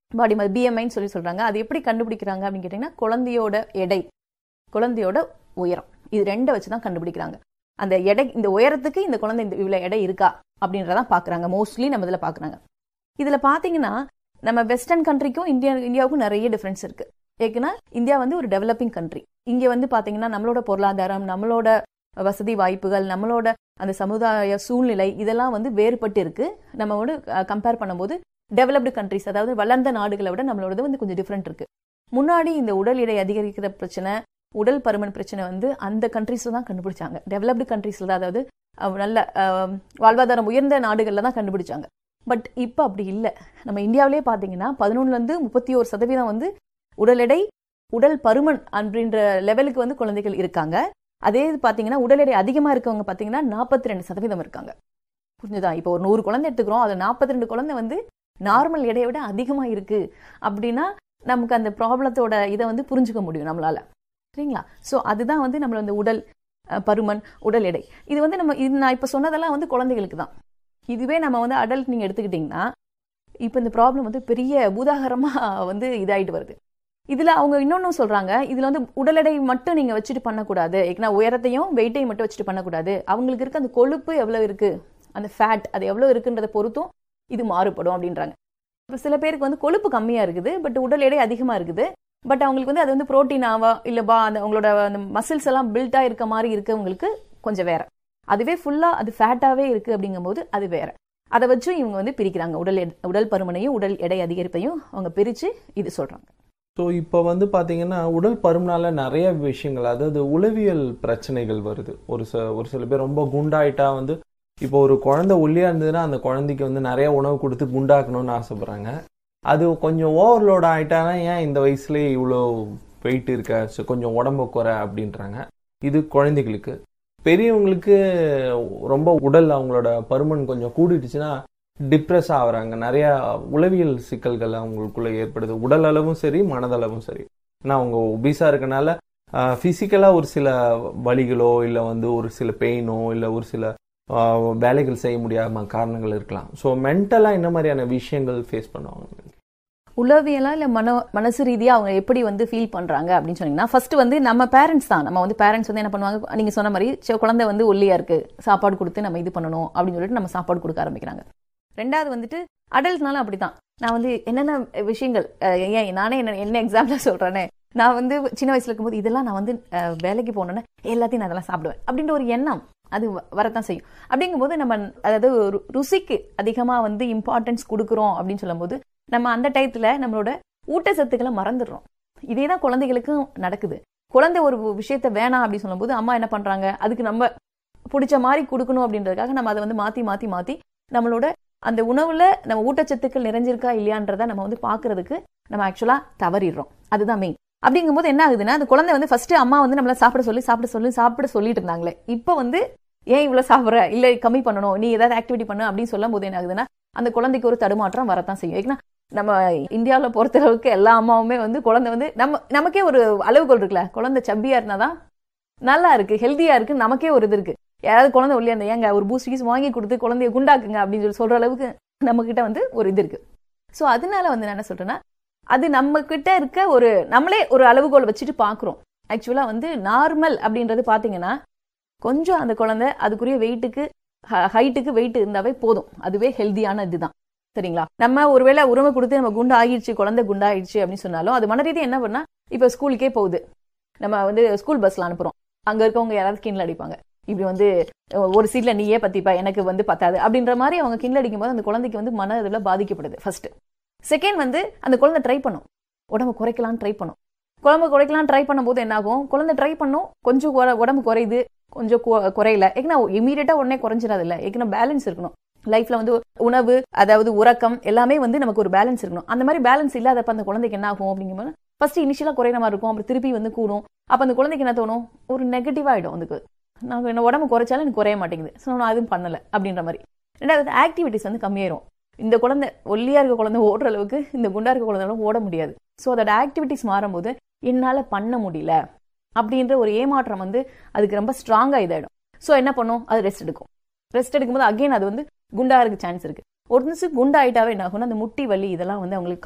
body mass பிஎம்ஐன்னு சொல்லி சொல்றாங்க அது எப்படி கண்டுபிடிக்கிறாங்க அப்படின்னு கேட்டிங்கன்னா குழந்தையோட எடை குழந்தையோட உயரம் இது ரெண்டை வச்சு தான் கண்டுபிடிக்கிறாங்க அந்த எடை இந்த உயரத்துக்கு இந்த குழந்தை இந்த இவ்வளோ எடை இருக்கா அப்படின்றதான் பார்க்குறாங்க மோஸ்ட்லி நம்ம இதில் பார்க்குறாங்க இதில் பார்த்தீங்கன்னா நம்ம வெஸ்டர்ன் கண்ட்ரிக்கும் இந்தியா இந்தியாவுக்கும் நிறைய டிஃப்ரென்ஸ் இருக்கு ஏன்னா இந்தியா வந்து ஒரு டெவலப்பிங் கண்ட்ரி இங்கே வந்து பார்த்தீங்கன்னா நம்மளோட பொருளாதாரம் நம்மளோட வசதி வாய்ப்புகள் நம்மளோட அந்த சமுதாய சூழ்நிலை இதெல்லாம் வந்து வேறுபட்டு இருக்கு நம்மளோட கம்பேர் பண்ணும்போது டெவலப்டு கண்ட்ரிஸ் அதாவது வளர்ந்த நாடுகளை விட நம்மளோடது வந்து கொஞ்சம் டிஃப்ரெண்ட் இருக்கு முன்னாடி இந்த உடல் எடை அதிகரிக்கிற பிரச்சனை உடல் பருமன் பிரச்சனை வந்து அந்த கண்ட்ரீஸ்ல தான் கண்டுபிடிச்சாங்க டெவலப்டு கண்ட்ரீஸ்ல தான் அதாவது அஹ், நல்ல அஹ், வாழ்வாதாரம் உயர்ந்த நாடுகளில் தான் கண்டுபிடிச்சாங்க பட் இப்போ அப்படி இல்லை நம்ம இந்தியாவிலே பார்த்தீங்கன்னா பதினொன்னுலேருந்து முப்பத்தி ஒரு சதவீதம் வந்து உடல் எடை உடல் பருமன் அப்படின்ற லெவலுக்கு வந்து குழந்தைகள் இருக்காங்க அதே இது பார்த்தீங்கன்னா உடல் எடை அதிகமாக இருக்கவங்க பார்த்தீங்கன்னா நாற்பத்தி ரெண்டு சதவீதம் இருக்காங்க புரிஞ்சுதா இப்போ ஒரு நூறு குழந்தை எடுத்துக்கிறோம் அது நாற்பத்தி ரெண்டு குழந்தை வந்து நார்மல் எடையை விட அதிகமாக இருக்கு அப்படின்னா நமக்கு அந்த ப்ராப்ளத்தோட இதை வந்து புரிஞ்சுக்க முடியும் நம்மளால சரிங்களா ஸோ அதுதான் வந்து நம்மள அந்த உடல் அஹ், பருமன் உடல் எடை இது வந்து நம்ம இது நான் இப்போ சொன்னதெல்லாம் வந்து குழந்தைகளுக்கு தான் இதுவே நம்ம வந்து அடல்ட் நீங்கள் எடுத்துக்கிட்டிங்கன்னா இப்போ இந்த ப்ராப்ளம் வந்து பெரிய பூதாகரமாக வந்து இதாயிட்டு வருது இதில் அவங்க இன்னொன்னும் சொல்கிறாங்க இதில் வந்து உடல் எடை மட்டும் நீங்கள் வச்சுட்டு பண்ணக்கூடாது ஏன்னா உயரத்தையும் வெயிட்டையும் மட்டும் வச்சுட்டு பண்ணக்கூடாது அவங்களுக்கு இருக்க அந்த கொழுப்பு எவ்வளோ இருக்குது அந்த ஃபேட் அது எவ்வளோ இருக்குன்றதை பொறுத்தும் இது மாறுபடும் அப்படின்றாங்க இப்போ சில பேருக்கு வந்து கொழுப்பு கம்மியாக இருக்குது பட் உடல் எடை அதிகமாக இருக்குது பட் அவங்களுக்கு வந்து அது வந்து புரோட்டீனாவா இல்லை பா அந்த அவங்களோட அந்த மசில்ஸ் எல்லாம் பில்ட்டாக இருக்க மாதிரி இருக்கவங்களுக்கு கொஞ்சம் வேற அதுவே ஃபுல்லாக அது ஃபேட்டாகவே இருக்குது அப்படிங்கும்போது அது வேற அதை வச்சு இவங்க வந்து பிரிக்கிறாங்க உடல் எடை- உடல் பருமனையும் உடல் எடை அதிகரிப்பையும் அவங்க பிரித்து இது சொல்கிறாங்க ஸோ இப்போ வந்து பார்த்தீங்கன்னா உடல் பருமனால நிறைய விஷயங்கள் அதாவது உளவியல் பிரச்சனைகள் வருது ஒரு ச ஒரு சில பேர் ரொம்ப குண்டாயிட்டா வந்து இப்போ ஒரு குழந்தை ஒல்லியா இருந்ததுன்னா அந்த குழந்தைக்கு வந்து நிறைய உணவு கொடுத்து குண்டாக்கணும்னு ஆசைப்படுறாங்க அது கொஞ்சம் ஓவர்லோட் ஆயிட்டானா ஏன் இந்த வயசுலயே இவ்வளோ வெயிட் இருக்க ஸோ கொஞ்சம் உடம்பு குறை அப்படின்றாங்க இது குழந்தைகளுக்கு பெரியவங்களுக்கு ரொம்ப உடல் அவங்களோட பருமன் கொஞ்சம் கூடிடுச்சுன்னா டிப்ரெஸ் ஆகுறாங்க நிறைய உளவியல் சிக்கல்கள் அவங்களுக்குள்ள ஏற்படுது உடல் அளவும் சரி மனதளவும் சரி ஏன்னா அவங்க ஒபிஸா இருக்கனால ஃபிசிக்கலாக ஒரு சில வலிகளோ இல்லை வந்து ஒரு சில பெயினோ இல்லை ஒரு சில ஆஹ், வேலைகள் செய்ய முடியாம காரணங்கள் இருக்கலாம் ஸோ மென்டலாக என்ன மாதிரியான விஷயங்கள் ஃபேஸ் பண்ணுவாங்க உளவியலா இல்லை மன மனசு ரீதியாக அவங்க எப்படி வந்து ஃபீல் பண்ணுறாங்க அப்படின்னு சொன்னீங்கன்னா ஃபர்ஸ்ட் வந்து நம்ம பேரண்ட்ஸ் தான் நம்ம வந்து பேரண்ட்ஸ் வந்து என்ன பண்ணுவாங்க நீங்கள் சொன்ன மாதிரி சரி, குழந்தை வந்து ஒல்லியா இருக்கு சாப்பாடு கொடுத்து நம்ம இது பண்ணணும் அப்படின்னு சொல்லிட்டு நம்ம சாப்பாடு கொடுக்க ஆரம்பிக்கிறாங்க ரெண்டாவது வந்துட்டு அடல்ட்னாலும் அப்படிதான் நான் வந்து என்னென்ன விஷயங்கள் அஹ், ஏன் நானே என்ன என்ன எக்ஸாம்பிள் சொல்றேனே நான் வந்து சின்ன வயசுல இருக்கும்போது இதெல்லாம் நான் வந்து அஹ், வேலைக்கு போனோன்னே எல்லாத்தையும் நான் அதெல்லாம் சாப்பிடுவேன் அப்படின்ற ஒரு எண்ணம் அது வ- வரத்தான் செய்யும் அப்படிங்கும்போது நம்ம அதாவது ரு- ருசிக்கு அதிகமாக வந்து இம்பார்ட்டன்ஸ் கொடுக்குறோம் அப்படின்னு சொல்லும்போது நம்ம அந்த டயத்துல நம்மளோட ஊட்டச்சத்துக்களை மறந்துடுறோம் இதே தான் குழந்தைகளுக்கும் நடக்குது குழந்தை ஒரு விஷயத்த வேணாம் அப்படின்னு சொல்லும்போது அம்மா என்ன பண்றாங்க அதுக்கு நம்ம பிடிச்ச மாதிரி கொடுக்கணும் அப்படின்றதுக்காக நம்ம அதை வந்து மாத்தி மாத்தி மாத்தி நம்மளோட அந்த உணவுல நம்ம ஊட்டச்சத்துக்கள் நிறைஞ்சிருக்கா இல்லையான்றத நம்ம வந்து பாக்குறதுக்கு நம்ம ஆக்சுவலா தவறிடுறோம் அதுதான் மெயின் அப்படிங்கும்போது என்ன ஆகுதுன்னா அந்த குழந்தை வந்து ஃபர்ஸ்ட் அம்மா வந்து நம்மள சாப்பிட சொல்லி சாப்பிட சொல்லி சாப்பிட சொல்லிட்டு இருந்தாங்களே இப்போ வந்து ஏன் இவ்வளவு சாப்பிடுற இல்ல கம்மி பண்ணணும் நீ ஏதாவது ஆக்டிவிட்டி பண்ணு அப்படின்னு சொல்லும் போது என்ன ஆகுதுன்னா அந்த குழந்தைக்கு ஒரு தடுமாற்றம் வரத்தான் செய்யும் ஏன்னா நம்ம இந்தியாவில் பொறுத்தளவுக்கு எல்லா அம்மாவுமே வந்து குழந்தை வந்து நம்ம நமக்கே ஒரு அளவுகோல் இருக்குல்ல குழந்தை சப்பியா இருந்தாதான் நல்லா இருக்கு ஹெல்த்தியா இருக்கு நமக்கே ஒரு இது இருக்கு யாராவது குழந்தை ஒல்லியா இருந்தா ஏங்க ஒரு பூஸ்ட் கீஸ் வாங்கி கொடுத்து குழந்தைய குண்டாக்குங்க அப்படின்னு சொல்லி சொல்ற அளவுக்கு நம்ம கிட்ட வந்து ஒரு இது இருக்கு ஸோ அதனால வந்து நான் என்ன சொல்றேன்னா அது நம்ம கிட்ட இருக்க ஒரு நம்மளே ஒரு அளவுகோல் வச்சுட்டு பாக்குறோம் ஆக்சுவலா வந்து நார்மல் அப்படின்றது பாத்தீங்கன்னா கொஞ்சம் அந்த குழந்தை அதுக்குரிய வெயிட்டுக்கு ஹைட்டுக்கு வெயிட் இருந்தாவே போதும் அதுவே ஹெல்தியான இதுதான் சரிங்களா நம்ம ஒருவேளை உரிமை கொடுத்து நம்ம குண்டா ஆகிடுச்சு குழந்தை குண்டா ஆயிடுச்சு அப்படின்னு சொன்னாலும் அது மனரீதியா என்ன பண்ணா இப்ப ஸ்கூலுக்கே போகுது நம்ம வந்து ஸ்கூல் பஸ்ல அனுப்புறோம் அங்க இருக்கவங்க யாராவது கிண்டல் அடிப்பாங்க இப்படி வந்து அஹ், ஒரு சீட்ல நீயே பத்திப்பா எனக்கு வந்து பத்தாது அப்படின்ற மாதிரி அவங்க கிண்டல் அடிக்கும் போது அந்த குழந்தைக்கு வந்து மன இதுல பாதிக்கப்படுது ஃபர்ஸ்ட் செகண்ட் வந்து அந்த குழந்தை ட்ரை பண்ணும் உடம்பு குறைக்கலாம்னு ட்ரை பண்ணும் குழம்பு குறைக்கலாம் ட்ரை பண்ணும்போது என்ன ஆகும் குழந்தை ட்ரை பண்ணும் கொஞ்சம் குறை- உடம்பு குறையுது கொஞ்சம் கு- குறையல ஏன்னா இமீடியட்டா உடனே குறைஞ்சிடாது இல்ல ஏன்னா பேலன்ஸ் இருக்கணும் லைஃப்ல வந்து உணவு அதாவது உறக்கம் எல்லாமே வந்து நமக்கு ஒரு பேலன்ஸ் இருக்கணும் அந்த மாதிரி பேலன்ஸ் இல்லாதப்ப அந்த குழந்தைக்கு என்ன ஆகும் அப்படிங்கும்போது ஃபர்ஸ்ட் இனிஷியலா குறையிற மாதிரி இருக்கும் அப்புறம் திருப்பி வந்து கூடும் அப்ப அந்த குழந்தைக்கு என்ன தோணும் ஒரு நெகட்டிவ் ஆயிடும் அதுக்கு நான் என்ன உடம்பு குறைச்சாலும் எனக்கு குறைய மாட்டேங்குது ஸோ நான் அதுவும் பண்ணல அப்படின்ற மாதிரி ரெண்டாவது ஆக்டிவிட்டிஸ் வந்து கம்மியாயிரும் இந்த குழந்தை ஒல்லியா இருக்க குழந்தை ஓடுற அளவுக்கு இந்த குண்டா இருக்க குழந்தைகளும் ஓட முடியாது ஸோ அதோட ஆக்டிவிட்டிஸ் மாறும்போது என்னால பண்ண முடியல அப்படின்ற ஒரு ஏமாற்றம் வந்து அதுக்கு ரொம்ப ஸ்ட்ராங்கா இதாயிடும் ஸோ என்ன பண்ணும் அது ரெஸ்ட் எடுக்கும் ரெஸ்ட் எடுக்கும்போது அகைன் அது வந்து குண்டா இருக்க சான்ஸ் இருக்கு ஒரு நிமிஷம் குண்டா ஆயிட்டாவே என்ன ஆகும்னா அந்த முட்டி வலி இதெல்லாம் வந்து அவங்களுக்கு